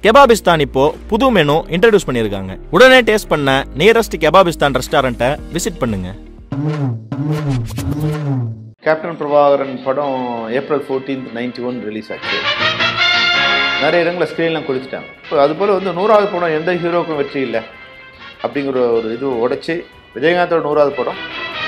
கெபாபிஸ்தான் இப்போ புது menu introduce பண்ணியிருக்காங்க உடனே டேஸ்ட் பண்ண நியரஸ்ட் கெபாபிஸ்தான் ரெஸ்டாரண்ட்டை விசிட் பண்ணுங்க கேப்டன் பிரபாகரன் படம் April fourteenth ninety one release ஆச்சு நிறைய இடங்களில் ஸ்க்ரீன்லாம் கொடுத்துட்டாங்க இப்போ அதுபோல் வந்து நூறாவது படம் எந்த ஹீரோக்கும் வெற்றி இல்லை அப்படிங்கிற ஒரு இது உடைச்சி விஜயகாந்தோட நூறாவது படம்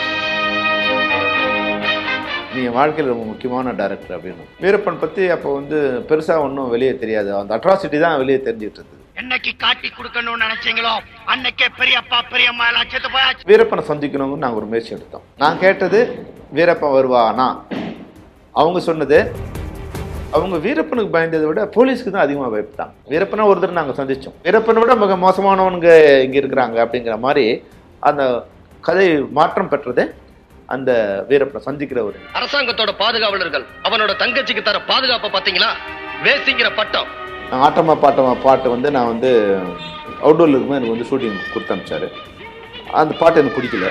நீ என் வாழ்க்கையில் ரொம்ப முக்கியமான டேரக்டர் அப்படின்னு வீரப்பன் பற்றி அப்போ வந்து பெருசாக ஒன்றும் வெளியே தெரியாது அந்த அட்ராசிட்டி தான் வெளியே தெரிஞ்சுட்டு இருந்தது என்னைக்கு காட்டி கொடுக்கணும்னு நினைச்சீங்களோ அன்னைக்கே பெரியப்பா பெரியம்மா எல்லாம் செத்து போயாச்சு வீரப்பனை சந்திக்கணும்னு நாங்கள் ஒரு முயற்சி எடுத்தோம் நான் கேட்டது வீரப்பன் வருவானா அவங்க சொன்னது அவங்க வீரப்பனுக்கு பயந்ததை விட போலீஸ்க்கு தான் அதிகமாக பயப்பட்டாங்க வீரப்பனை ஒரு தடவை நாங்கள் சந்தித்தோம் வீரப்பனை விட மிக மோசமானவனுங்க இங்கே இருக்கிறாங்க அப்படிங்கிற மாதிரி அந்த கதை மாற்றம் பெற்றது அந்த வீரப்பனை சந்திக்கிற ஒரு அரசாங்கத்தோட பாதுகாவலர்கள் அவனோட தங்கச்சிக்கு தர பாதுகாப்பை பாத்தீங்களா வேசிங்கிற பட்டம் நான் ஆட்டமா பாட்டமா பாட்டு வந்து நான் வந்து அவுட்டோரில் இருக்கும்போது எனக்கு வந்து ஷூட்டிங் கொடுத்து அனுப்பிச்சாரு அந்த பாட்டு எனக்கு பிடிக்கல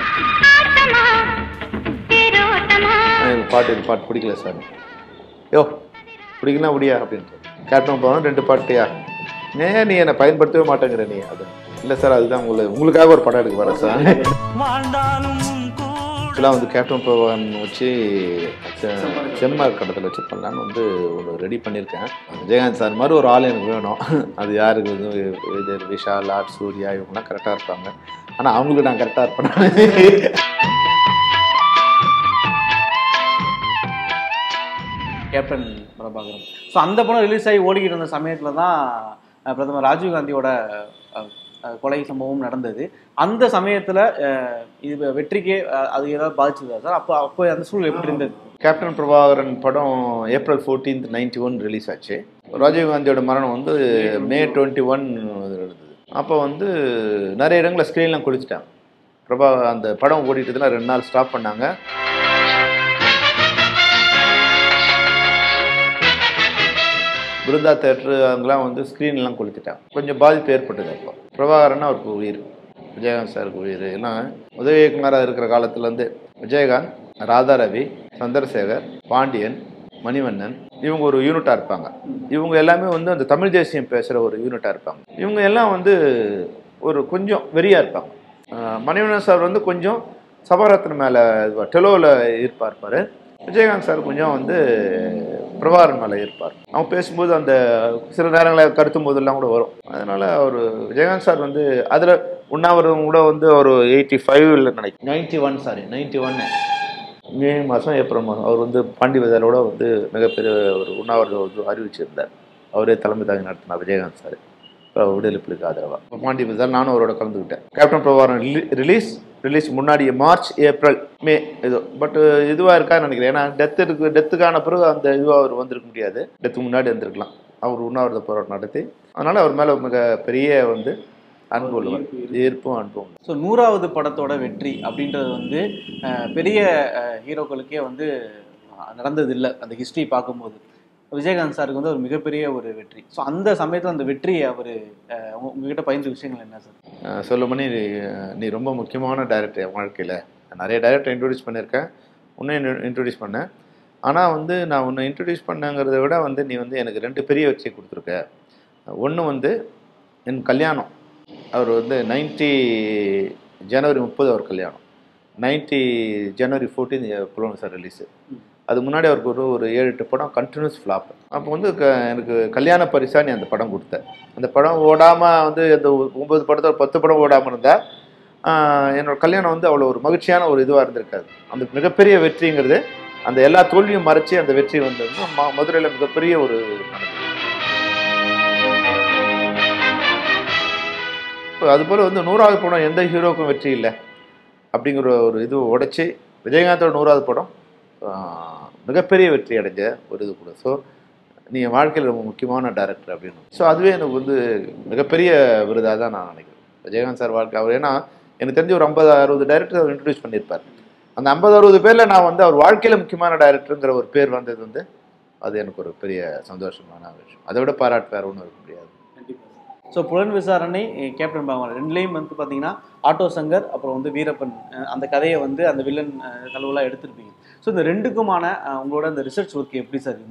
எனக்கு பாட்டு இந்த பாட்டு பிடிக்கல சார் யோ பிடிக்கலாம் முடியா அப்படின்ட்டு கேப்டன் போனோம் ரெண்டு பாட்டியா ஏன் நீ என்னை பயன்படுத்தவே மாட்டேங்கிற நீ அது இல்லை சார் அதுதான் உங்களை உங்களுக்காக ஒரு படம் எடுக்க வரேன் சார் இதெல்லாம் வந்து கேப்டன் பவன் வச்சு செ- செம்மார் கடத்தில் வச்சு பண்ணலான்னு வந்து ஒன்று ரெடி பண்ணியிருக்கேன் விஜயகாந்த் சார் மாதிரி ஒரு ஆள் எனக்கு வேணும் அது யாருக்கு வந்து இது விஷால் ஆர் சூர்யா இவங்கலாம் கரெக்டாக இருப்பாங்க ஆனால் அவங்களுக்கு நான் கரெக்டாக இருப்பேன் கேப்டன் பிரபாகரன் ஸோ அந்த படம் ரிலீஸ் ஆகி ஓடிக்கிட்டு இருந்த சமயத்தில் தான் அஹ், பிரதமர் ராஜீவ்காந்தியோட அஹ், அஹ், கொலை சம்பவம் நடந்தது அந்த சமயத்தில் இது வெற்றிக்கே அஹ், அது ஏதாவது பாதிச்சதா சார் அப்போ அப்போ அந்த சூழல் எப்படி இருந்தது கேப்டன் பிரபாகரன் படம் April fourteenth ninety one release ஆச்சு ராஜீவ்காந்தியோட மரணம் வந்து மே டுவெண்ட்டி ஒன் இருந்தது அப்போ வந்து நிறைய இடங்களில் ஸ்க்ரீன்லாம் கொடுத்துட்டாங்க பிரபா அந்த படம் ஓடிட்டதுல ரெண்டு நாள் ஸ்டாப் பண்ணாங்க பிருந்தா தேட்டரு அங்கெல்லாம் வந்து ஸ்க்ரீன்லாம் கொளுத்திட்டாங்க கொஞ்சம் பாதிப்பு ஏற்பட்டது அப்போ பிரபாகரன் அவருக்கு உயிர் விஜயகாந்த் சாருக்கு உயிர் ஏன்னா உதவி இயக்குனராக இருக்கிற காலத்துலேருந்து விஜயகாந்த் ராதா ரவி சந்திரசேகர் பாண்டியன் மணிவண்ணன் இவங்க ஒரு யூனிட்டாக இருப்பாங்க இவங்க எல்லாமே வந்து அந்த தமிழ் தேசியம் பேசுகிற ஒரு யூனிட்டாக இருப்பாங்க இவங்க எல்லாம் வந்து ஒரு கொஞ்சம் வெறியாக இருப்பாங்க ஆஹ் மணிவண்ணன் சார் வந்து கொஞ்சம் சபாரத்ன மேலே டெலோவில் ஈர்ப்பாக இருப்பார் விஜயகாந்த் சார் கொஞ்சம் வந்து பிரபாகரன் மேலே இருப்பார் அவங்க பேசும்போது அந்த சில நேரங்களில் கருத்தும் போதெல்லாம் கூட வரும் அதனால் அவர் விஜயகாந்த் சார் வந்து அதில் உண்ணாவிரதம் கூட வந்து ஒரு எயிட்டி ஃபைவ்ல நினைக்கிறேன் நைன்ட்டி ஒன் சாரி நைன்ட்டி ஒன்னு மே மாதம் ஏப்ரல் மாதம் அவர் வந்து பாண்டி பஜாரோட வந்து மிகப்பெரிய ஒரு உண்ணாவிரதம் வந்து அறிவிச்சிருந்தார் அவரே தலைமை தாங்கி நடத்தினார் விஜயகாந்த் சார் அப்புறம் விடுதலை புலிக்கு ஆதரவாக பாண்டி பஜார் நானும் அவரோட கலந்துக்கிட்டேன் கேப்டன் பிரபாகரன் ரிலீஸ் ரிலீஸ் முன்னாடி மார்ச் ஏப்ரல் மே ஏதோ பட் இதுவாக இருக்கான்னு நினைக்கிறேன் ஏன்னா டெத்து இருக்கு டெத்துக்கான பிறகு அந்த இதுவாக அவர் வந்திருக்க முடியாது டெத்துக்கு முன்னாடி வந்திருக்கலாம் அவர் உண்ணாவிரத போராட்டம் நடத்தி அதனால் அவர் மேலே மிக பெரிய வந்து அன்பு உள்ளவர் ஈர்ப்பும் அன்பும் ஸோ நூறாவது படத்தோட வெற்றி அப்படின்றது வந்து அஹ், பெரிய அஹ், ஹீரோக்களுக்கே வந்து அஹ், நடந்ததில்லை அந்த ஹிஸ்ட்ரி பார்க்கும்போது விஜயகாந்த் சாருக்கு வந்து ஒரு மிகப்பெரிய ஒரு வெற்றி ஸோ அந்த சமயத்தில் அந்த வெற்றியை அவர் உங்ககிட்ட பயின்ற விஷயங்கள் என்ன சார் அஹ் சொல்லமணி நீ நீ ரொம்ப முக்கியமான டைரக்டர் என் வாழ்க்கையில் நிறைய டைரக்டர் இன்ட்ரடியூஸ் பண்ணியிருக்கேன் உன்னை இன்ட்ரடியூஸ் பண்ணேன் ஆனால் வந்து நான் உன்னை இன்ட்ரடியூஸ் பண்ணங்கிறத விட வந்து நீ வந்து எனக்கு ரெண்டு பெரிய வெற்றியை கொடுத்துருக்க ஒன்று வந்து என் கல்யாணம் அவர் வந்து நைன்ட்டி ஜனவரி முப்பது அவர் கல்யாணம் நைன்ட்டி ஜனவரி ஃபோர்டீன் புலன் சார் ரிலீஸு அது முன்னாடி அவருக்கு ஒரு ஒரு ஏழு எட்டு படம் கண்டினியூஸ் ஃப்ளாப் அப்போ வந்து க எனக்கு கல்யாண பரிசா நீ அந்த படம் கொடுத்த அந்த படம் ஓடாமல் வந்து அந்த ஒன்பது படத்தை பத்து படம் ஓடாமல் இருந்தா ஆஹ், என்னோட கல்யாணம் வந்து அவ்வளோ ஒரு மகிழ்ச்சியான ஒரு இதுவாக இருந்திருக்காது அந்த மிகப்பெரிய வெற்றிங்கிறது அந்த எல்லா தோல்வியும் மறைச்சி அந்த வெற்றி வந்ததுன்னா ம மதுரையில் மிகப்பெரிய ஒரு நடந்தது இப்போ அதுபோல் வந்து நூறாவது படம் எந்த ஹீரோக்கும் வெற்றி இல்லை அப்படிங்கிற ஒரு இது உடைச்சி விஜயகாந்தோட நூறாவது படம் ஆஹ், மிகப்பெரிய வெற்றி அடைஞ்ச ஒரு இது கூட ஸோ நீ என் வாழ்க்கையில் ரொம்ப முக்கியமான டேரக்டர் அப்படின்னு ஸோ அதுவே எனக்கு வந்து மிகப்பெரிய விருதாக தான் நான் நினைக்கிறேன் விஜயகாந்த் சார் வாழ்க்கை அவர் ஏன்னா எனக்கு தெரிஞ்ச ஒரு ஐம்பது அறுபது டைரக்டர் அவர் இன்ட்ரடியூஸ் பண்ணியிருப்பார் அந்த ஐம்பது அறுபது பேரில் நான் வந்து அவர் வாழ்க்கையில் முக்கியமான டைரக்டருங்கிற ஒரு பேர் வந்தது வந்து அது எனக்கு ஒரு பெரிய சந்தோஷமான விஷயம் அதை விட பாராட்டு வேறு ஒன்றும் இருக்க முடியாது ஸோ புலன் விசாரணை அஹ், கேப்டன் பகவான் ரெண்டுலேயும் வந்து பார்த்தீங்கன்னா ஆட்டோ சங்கர் அப்புறம் வந்து வீரப்பன் அஹ், அந்த கதையை வந்து அந்த வில்லன் கழுவெல்லாம் எடுத்திருப்பீங்க ஸோ இந்த ரெண்டுக்குமான அஹ், உங்களோட அந்த ரிசர்ச் ஒர்க் எப்படி சார் இருந்தது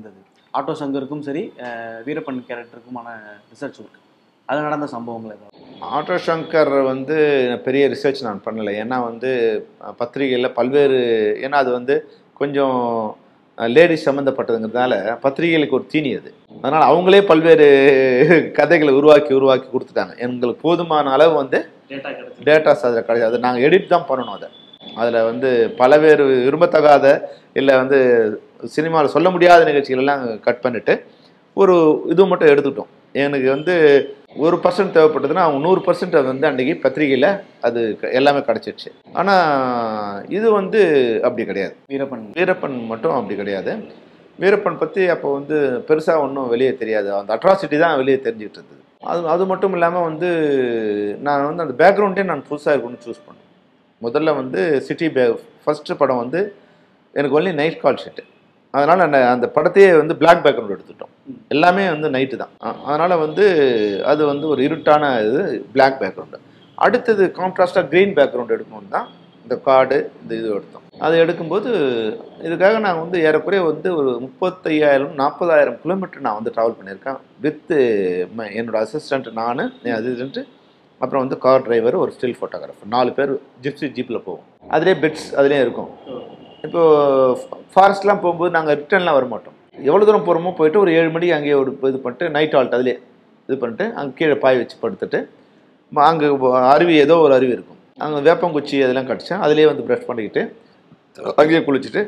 ஆட்டோ சங்கருக்கும் சரி அஹ், வீரப்பன் கேரக்டருக்குமான ரிசர்ச் ஒர்க் அது நடந்த சம்பவங்கள் ஏதாவது ஆட்டோ சங்கர் வந்து பெரிய ரிசர்ச் நான் பண்ணலை ஏன்னா வந்து பத்திரிகையில் பல்வேறு ஏன்னா அது வந்து கொஞ்சம் லேடிஸ் சம்மந்தப்பட்டதுங்கிறதுனால பத்திரிகைகளுக்கு ஒரு தீனி அது அதனால் அவங்களே பல்வேறு கதைகளை உருவாக்கி உருவாக்கி கொடுத்துட்டாங்க எங்களுக்கு போதுமான அளவு வந்து டேட்டா கிடைச்சது டேட்டாஸ் அதில் கிடையாது அதை நாங்கள் எடிட் தான் பண்ணணும் அதை அதில் வந்து பலவேறு விரும்பத்தகாத இல்லை வந்து சினிமாவில் சொல்ல முடியாத நிகழ்ச்சிகள் எல்லாம் கட் பண்ணிட்டு ஒரு இது மட்டும் எடுத்துக்கிட்டோம் எனக்கு வந்து ஒரு பர்சன்ட் தேவைப்பட்டதுன்னா அவங்க நூறு பர்சன்ட் வந்து அன்றைக்கி பத்திரிகையில் அது க- எல்லாமே கிடச்சிருச்சு ஆனால் இது வந்து அப்படி கிடையாது வீரப்பன் வீரப்பன் மட்டும் அப்படி கிடையாது வீரப்பன் பற்றி அப்போ வந்து பெருசாக ஒன்றும் வெளியே தெரியாது அந்த அட்ராசிட்டி தான் வெளியே தெரிஞ்சுக்கிட்டு இருந்தது அது அது மட்டும் இல்லாமல் வந்து நான் வந்து அந்த பேக்ரவுண்டே நான் புதுசாக இருக்கணும்னு சூஸ் பண்ணேன் முதல்ல வந்து சிட்டி பே ஃபஸ்ட்டு படம் வந்து எனக்கு ஒன்லி நைட் கால் ஷீட்டு அதனால் அந்த அந்த படத்தையே வந்து பிளாக் பேக்ரவுண்ட் எடுத்துட்டோம் எல்லாமே வந்து நைட்டு தான் அதனால் வந்து அது வந்து ஒரு இருட்டான இது பிளாக் பேக்ரவுண்டு அடுத்தது கான்ட்ராஸ்டாக க்ரீன் பேக்ரவுண்ட் எடுக்கணும்னு தான் இந்த கார்டு இந்த இது எடுத்தோம் அது எடுக்கும்போது இதுக்காக நான் வந்து ஏறக்குறைய வந்து ஒரு முப்பத்தையாயிரம் நாற்பதாயிரம் கிலோமீட்டர் நான் வந்து ட்ராவல் பண்ணியிருக்கேன் வித்து என்னோட அசிஸ்டண்ட் நான் என் அசிஸ்டண்ட்டு அப்புறம் வந்து கார் டிரைவர் ஒரு ஸ்டில் ஃபோட்டோகிராஃபர் நாலு பேர் ஜிப்ஸி ஜீப்பில் போவோம் அதுலேயே பெட்ஸ் அதுலேயும் இருக்கும் இப்போ ஃபாரஸ்ட்லாம் போகும்போது நாங்கள் ரிட்டர்ன்லாம் வர மாட்டோம் எவ்வளோ தூரம் போகிறோமோ போயிட்டு ஒரு ஏழு மணிக்கு அங்கேயே ஒரு இது பண்ணிட்டு நைட் ஆல்ட் அதுலேயே இது பண்ணிட்டு அங்கே கீழே பாய் வச்சு படுத்துட்டு அங்கே அருவி ஏதோ ஒரு அருவி இருக்கும் அங்கே வேப்பங்குச்சி அதெல்லாம் கடிச்சேன் அதுலேயே வந்து ப்ரஷ் பண்ணிக்கிட்டு அங்கேயே குளிச்சுட்டு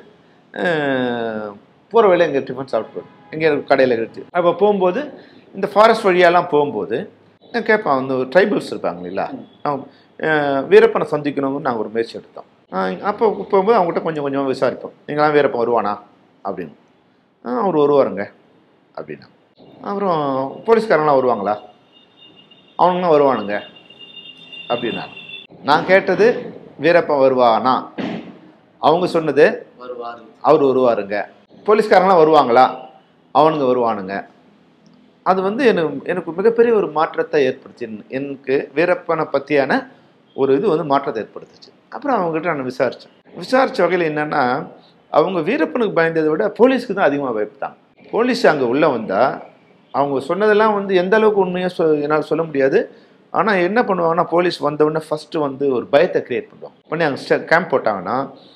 போகிற வேலை எங்கள் டிஃபன் சாப்பிட்டு போயிடும் எங்கே கடையில் எடுத்து அப்போ போகும்போது இந்த ஃபாரஸ்ட் வழியாலாம் போகும்போது நான் கேட்பேன் வந்து ட்ரைபல்ஸ் இருப்பாங்க இல்லைங்களா அவங்க, அஹ், வீரப்பனை சந்திக்கணும்னு நாங்கள் ஒரு முயற்சி எடுத்தோம் அஹ், அப்போ போகும்போது அவங்ககிட்ட கொஞ்சம் கொஞ்சம் விசாரிப்போம் நீங்களாம் வீரப்பன் வருவானா அப்படின்னு "ஆ, அவர் வருவாருங்க அப்படின்னா அப்புறம் போலீஸ்காரங்களாம் வருவாங்களா அவனுங்களாம் வருவானுங்க அப்படின்னா நான் கேட்டது வீரப்பன் வருவானா அவங்க சொன்னது வருவார் அவர் வருவாருங்க போலீஸ்காரங்களாம் வருவாங்களா அவனுங்க வருவானுங்க அது வந்து எனக்கு எனக்கு மிகப்பெரிய ஒரு மாற்றத்தை ஏற்படுத்தி எனக்கு வீரப்பனை பற்றியான ஒரு இது வந்து மாற்றத்தை ஏற்படுத்துச்சு அப்புறம் அவங்ககிட்ட நான் விசாரித்தேன் விசாரித்த வகையில் என்னென்னா அவங்க வீரப்பனுக்கு பயந்ததை விட போலீஸ்க்கு தான் அதிகமாக பயப்பட்டாங்க போலீஸ் அங்கே உள்ளே வந்தால் அவங்க சொன்னதெல்லாம் வந்து எந்த அளவுக்கு உண்மையாக சொ என்னால் சொல்ல முடியாது ஆனால் என்ன பண்ணுவாங்கன்னா போலீஸ் வந்த உடனே ஃபஸ்ட்டு வந்து ஒரு பயத்தை க்ரியேட் பண்ணுவாங்க பண்ணி அங்கே கேம்ப் போட்டாங்கன்னா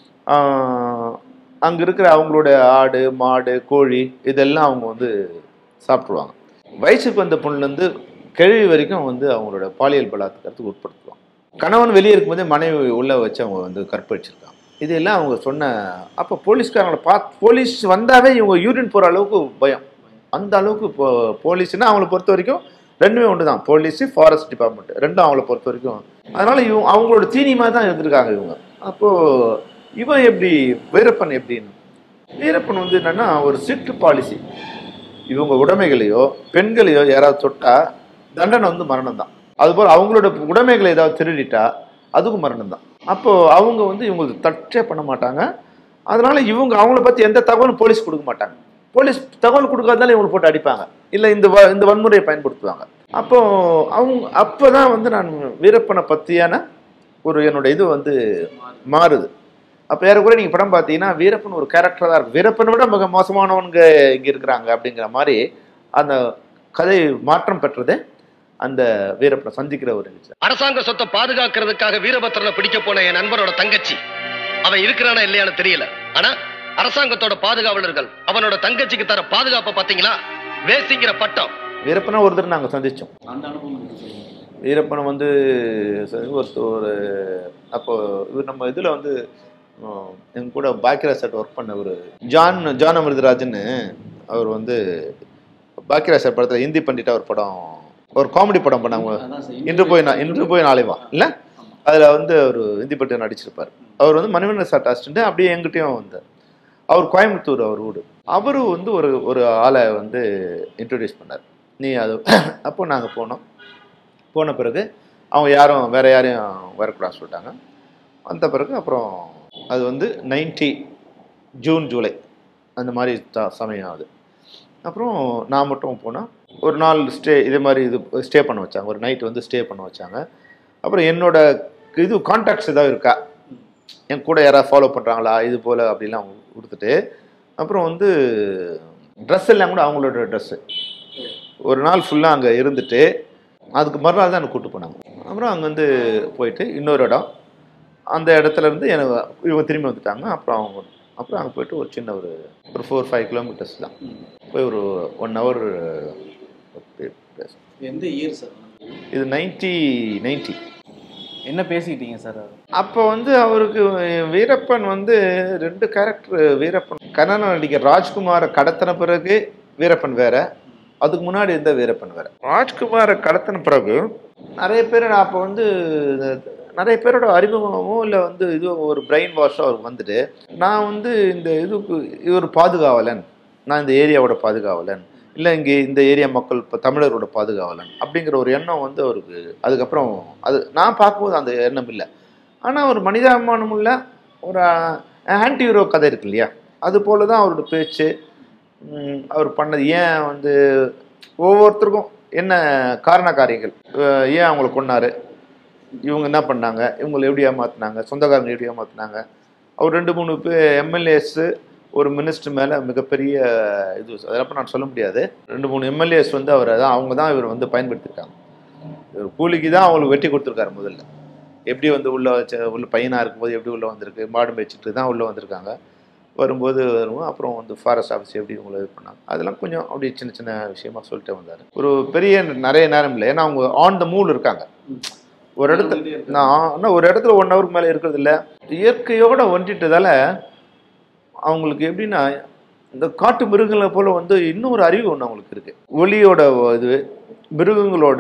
அங்கே இருக்கிற அவங்களோட ஆடு மாடு கோழி இதெல்லாம் அவங்க வந்து சாப்பிட்ருவாங்க வயசுக்கு வந்த பொண்ணுலேருந்து கிழவி வரைக்கும் வந்து அவங்களோட பாலியல் பலாத்காரத்துக்கு உட்படுத்துவாங்க கணவன் வெளியே இருக்கும்போதே மனைவி உள்ளே வச்சு அவங்க வந்து கற்பழிச்சிருக்காங்க இதெல்லாம் அவங்க சொன்ன அப்போ போலீஸ்காரங்களை பார்த்து போலீஸ் வந்தாவே இவங்க யூரின் போகிற அளவுக்கு பயம் அந்த அளவுக்கு இப்போ போலீஸ்னா அவங்கள பொறுத்த வரைக்கும் ரெண்டுமே ஒன்று தான் போலீஸு ஃபாரஸ்ட் டிபார்ட்மெண்ட் ரெண்டும் அவங்கள பொறுத்த வரைக்கும் அதனால இவங்க அவங்களோட தீனியமாக தான் இருந்திருக்காங்க இவங்க அப்போது இவன் எப்படி வீரப்பன் எப்படின்னு வீரப்பன் வந்து என்னன்னா ஒரு ஸ்ட்ரிக்ட் பாலிசி இவங்க உடைமைகளையோ பெண்களையோ யாராவது தொட்டா தண்டனை வந்து மரணம் தான் அதுபோல் அவங்களோட உடைமைகளை ஏதாவது திருடிட்டா அதுக்கும் மரணம் தான் அப்போ அவங்க வந்து இவங்களுக்கு தட்டே பண்ண மாட்டாங்க அதனால இவங்க அவங்கள பத்தி எந்த தகவலும் போலீஸ் கொடுக்க மாட்டாங்க போலீஸ் தகவல் கொடுக்காதனால இவங்களை போட்டு அடிப்பாங்க இல்லை இந்த வ- இந்த வன்முறையை பயன்படுத்துவாங்க அப்போ அவங்க அப்போதான் வந்து நான் வீரப்பனை பற்றியான ஒரு என்னோட இது வந்து மாறுது அப்போ ஏறக்குறைய நீங்கள் படம் பார்த்தீங்கன்னா வீரப்பன் ஒரு கேரக்டர் தான் இருக்கும் வீரப்பனை விட மிக மோசமானவனுங்க இங்கே இருக்கிறாங்க அப்படிங்கிற மாதிரி அந்த கதை மாற்றம் பெற்றது அந்த வீரப்பனை சந்திக்கிற ஒரு நிகழ்ச்சி அரசாங்க சொத்தை பாதுகாக்கிறதுக்காக வீரபத்திரனை பிடிக்க போன என் நண்பனோட தங்கச்சி அவன் இருக்கிறானா இல்லையான்னு தெரியல ஆனா அரசாங்கத்தோட பாதுகாவலர்கள் அவனோட தங்கச்சிக்கு தர பாதுகாப்பை பாத்தீங்களா வேசிங்கிற பட்டம் வீரப்பனை ஒரு தடவை நாங்கள் சந்தித்தோம் அந்த அனுபவம் எனக்கு சொல்லுங்க. வீரப்பனை வந்து சரி, ஒரு ஒரு அப்போ இவர் நம்ம இதில் வந்து உம், எங்க கூட பாக்கியராஜ் சார் ஒர்க் பண்ண ஒரு ஜான் ஜான் அமிர்தராஜன்னு அவர் வந்து பாக்கியராஜ் சார் படத்தில் ஹிந்தி பண்ணிட்டு ஒரு படம் ஒரு காமெடி படம் பண்ணாங்க அதான் சார், இன்று போய் நான் இன்று போய் நாளை வா இல்லை அதில் வந்து அவர் ஹிந்தி பட்டு நடிச்சிருப்பார் அவர் வந்து மணிவண்ணன் சார் அசிஸ்டண்ட்டு அப்படியே எங்கிட்டயும் வந்தார் அவர் கோயம்புத்தூர் அவர் வீடு அவரு வந்து ஒரு ஒரு ஆளை வந்து இன்ட்ரடியூஸ் பண்ணார் நீ அது அப்போ நாங்கள் போனோம் போன பிறகு அவங்க யாரும் வேற யாரையும் வரக்கூடாது சொல்லிட்டாங்க வந்த பிறகு அப்புறம் அது வந்து 90 ஜூன் ஜூலை அந்த மாதிரி த- சமயம் அது அப்புறம் நான் மட்டும் போனால் ஒரு நாள் ஸ்டே இதே மாதிரி இது ஸ்டே பண்ண வச்சாங்க ஒரு நைட் வந்து ஸ்டே பண்ண வச்சாங்க அப்புறம் என்னோட இது கான்டாக்ட்ஸ் ஏதாவது இருக்கா என் கூட யாராவது ஃபாலோ பண்ணுறாங்களா இது போல் அப்படிலாம் கொடுத்துட்டு அப்புறம் வந்து ட்ரெஸ் எல்லாம் கூட அவங்களோட ட்ரெஸ்ஸு ஒரு நாள் ஃபுல்லாக அங்கே இருந்துட்டு அதுக்கு மறுநாள் தான் எனக்கு கூட்டு போனாங்க அப்புறம் அங்கேருந்து போயிட்டு இன்னொரு இடம் அந்த இடத்துல இருந்து எனக்கு இவங்க திரும்பி வந்துட்டாங்க அப்புறம் அவங்க அப்புறம் அங்கே போயிட்டு ஒரு சின்ன ஒரு ஒரு ஃபோர் ஃபைவ் கிலோமீட்டர்ஸ் தான் போய் ஒரு ஒன் ஹவர் எந்த இயர் சார் இது நைன்டி நைன்ட்டி என்ன பேசிக்கிட்டீங்க சார் அப்போ வந்து அவருக்கு வீரப்பன் வந்து ரெண்டு கேரக்டர் வீரப்பன் கண்ணன் நடிகர் ராஜ்குமாரை கடத்தின பிறகு வீரப்பன் வேற அதுக்கு முன்னாடி இருந்த வீரப்பன் வேற ராஜ்குமாரை கடத்தின பிறகு நிறைய பேர் நான் அப்போ வந்து நிறைய பேரோட அறிமுகமும் இல்லை வந்து இது ஒரு பிரெயின் வாஷும் அவருக்கு வந்துட்டு நான் வந்து இந்த இதுக்கு இது ஒரு பாதுகாவலன் நான் இந்த ஏரியாவோட பாதுகாவலன் இல்லை இங்கே இந்த ஏரியா மக்கள் இப்போ தமிழரோட பாதுகாவலன் அப்படிங்கிற ஒரு எண்ணம் வந்து அவருக்கு அதுக்கப்புறம் அது நான் பார்க்கும்போது அந்த எண்ணம் இல்லை ஆனால் ஒரு மனிதாபிமானம் உள்ள ஒரு ஆன்டி ஹீரோ கதை இருக்கு இல்லையா அது போல தான் அவரோட பேச்சு ம், அவர் பண்ணது ஏன் வந்து ஒவ்வொருத்தருக்கும் என்ன காரண காரியங்கள் அஹ் ஏன் அவங்கள கொன்னாரு இவங்க என்ன பண்ணாங்க இவங்களை எப்படி ஏமாத்துனாங்க சொந்தக்காரங்க எப்படி ஏமாத்துனாங்க அவர் ரெண்டு மூணு பேர் எம்எல்ஏஸு ஒரு மினிஸ்டர் மேலே மிகப்பெரிய இது அதெல்லாம் நான் சொல்ல முடியாது ரெண்டு மூணு எம்எல்ஏஸ் வந்து அவரை தான் அவங்க தான் இவர் வந்து பயன்படுத்தியிருக்காங்க இவர் கூலிக்கு தான் அவங்களுக்கு வெட்டி கொடுத்துருக்காரு முதல்ல எப்படி வந்து உள்ள வச்ச உள்ள பையனாக இருக்கும்போது எப்படி உள்ளே வந்திருக்கு மாடு மேய்ச்சிட்டு தான் உள்ளே வந்திருக்காங்க வரும்போது வருவோம் அப்புறம் வந்து ஃபாரஸ்ட் ஆஃபீஸ் எப்படி இவங்களை இது பண்ணாங்க அதெல்லாம் கொஞ்சம் அப்படி சின்ன சின்ன விஷயமா சொல்லிட்டே வந்தார் ஒரு பெரிய நிறைய நேரம் இல்லை ஏன்னா அவங்க ஆன் த மூல் இருக்காங்க ஒரு இடத்துல நான் ஆனால் ஒரு இடத்துல ஒன் ஹவருக்கு மேலே இருக்கிறது இல்லை இயற்கையோட ஒன்றிட்டதால அவங்களுக்கு எப்படின்னா இந்த காட்டு மிருகங்களை போல வந்து இன்னும் ஒரு அறிவு ஒன்று அவங்களுக்கு இருக்கு ஒளியோட இது மிருகங்களோட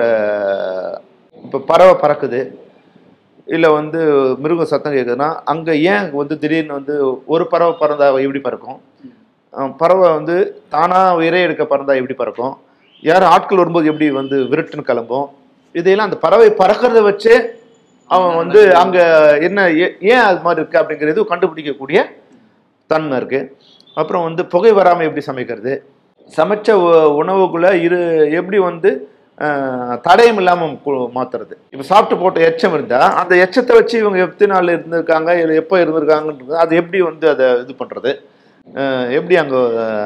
இப்போ பறவை பறக்குது இல்லை வந்து மிருகம் சத்தம் கேட்குதுன்னா அங்கே ஏன் வந்து திடீர்னு வந்து ஒரு பறவை பறந்தா எப்படி பறக்கும் அஹ் பறவை வந்து தானாக இறை எடுக்க பறந்தா எப்படி பறக்கும் யார் ஆட்கள் வரும்போது எப்படி வந்து விருட்டுன்னு கிளம்பும் இதையெல்லாம் அந்த பறவை பறக்கிறத வச்சே அவன் வந்து அங்கே என்ன ஏ- ஏன் அது மாதிரி இருக்கு அப்படிங்கிறது கண்டுபிடிக்கக்கூடிய தன்மை இருக்கு அப்புறம் வந்து புகை வராமல் எப்படி சமைக்கிறது சமைச்ச உ- உணவுக்குள்ள இரு எப்படி வந்து அஹ், தடயம் இல்லாமல் மாத்துறது இப்போ சாப்பிட்டு போட்ட எச்சம் இருந்தா அந்த எச்சத்தை வச்சு இவங்க எத்தனை நாள் இருந்திருக்காங்க இல்லை எப்போ இருந்திருக்காங்கன்றது அது எப்படி வந்து அதை இது பண்றது அஹ், எப்படி அங்கே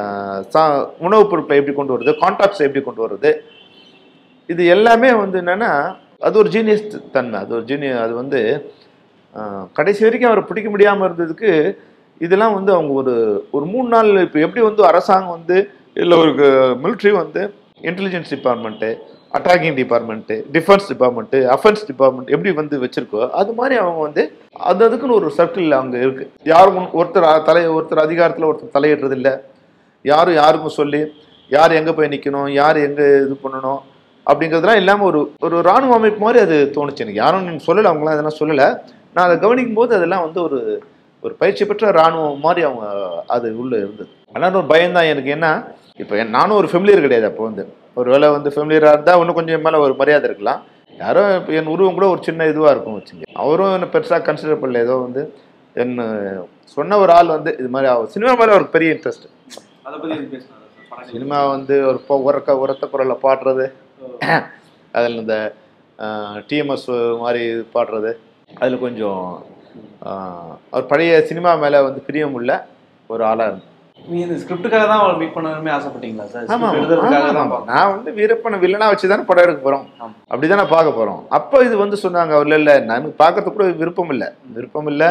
உணவுப் பொருட்களை எப்படி கொண்டு வருது கான்டாக்ட்ஸ் எப்படி கொண்டு வருது இது எல்லாமே வந்து என்னன்னா அது ஒரு ஜீனியஸ் தன்மை அது ஒரு ஜீனிய அது வந்து அஹ், கடைசி வரைக்கும் அவரை பிடிக்க முடியாமல் இருந்ததுக்கு இதெல்லாம் வந்து அவங்க ஒரு ஒரு மூணு நாள் இப்போ எப்படி வந்து அரசாங்கம் வந்து இல்லை ஒரு மிலிட்ரி வந்து intelligence department attacking department defence department offence department எப்படி வந்து வச்சிருக்கோ அது மாதிரி அவங்க வந்து அது அதுக்குன்னு ஒரு சர்க்கிள் அங்கே இருக்கு யாரும் முன்- ஒருத்தர் அ- தலை ஒருத்தர் அதிகாரத்தில் ஒருத்தர் தலையிடுறது இல்லை யாரும் யாருக்கும் சொல்லி யார் எங்கே போய் நிற்கணும் யார் எங்கே இது பண்ணணும் அப்படிங்கிறதுலாம் இல்லாமல் ஒரு ஒரு ராணுவ அமைப்பு மாதிரி அது தோணுச்சு எனக்கு யாரும் நீங்க சொல்லலை அவங்களாம் இதெல்லாம் சொல்லலை நான் அதை கவனிக்கும் போது அதெல்லாம் வந்து ஒரு ஒரு பயிற்சி பெற்ற ராணுவம் மாதிரி அவங்க அது உள்ளே இருந்தது ஆனால் ஒரு பயம்தான் எனக்கு என்ன இப்போ நானும் ஒரு ஃபெமிலியர் கிடையாது அப்போ வந்து ஒரு வேளை வந்து ஃபெமிலியராக இருந்தால் இன்னும் கொஞ்சம் மேலே ஒரு மரியாதை இருக்கலாம் யாரோ இப்போ என் உருவம் கூட ஒரு சின்ன இதுவாக இருக்கும் வச்சுங்க அவரும் என்ன பெருசாக கன்சிடர் பண்ணல ஏதோ வந்து என்ன சொன்ன ஒரு ஆள் வந்து இது மாதிரி அவர் சினிமா மேலே அவருக்கு பெரிய இன்ட்ரெஸ்ட் அதை பத்தி பேசினாரு சினிமா வந்து ஒரு பொ- உரக்க உரத்த குரலில் பாடுறது அதில் இந்த டிஎம்எஸ் மாதிரி பாடுறது அதில் கொஞ்சம் ஆஹ், அவர் பழைய சினிமா மேலே வந்து பிரியம் உள்ள ஒரு ஆளாக இருந்தது நீங்க இந்த ஸ்கிரிப்டுக்காக தான் அவளை மீட் பண்ணணுமே ஆசைப்பட்டீங்களா சார் ஆமா, Script ஆமா, எழுதுறதுக்காக ஆமா, தான் ஆமா. நான் வந்து வீரப்பனை வில்லனா வச்சு தானே படம் எடுக்க போறோம் ஆமா. அப்படிதானே பார்க்க போறோம் அப்போ இது வந்து சொன்னாங்க அவர் இல்ல எனக்கு பார்க்கறதுக்கு கூட விருப்பம் இல்லை விருப்பம் இல்லை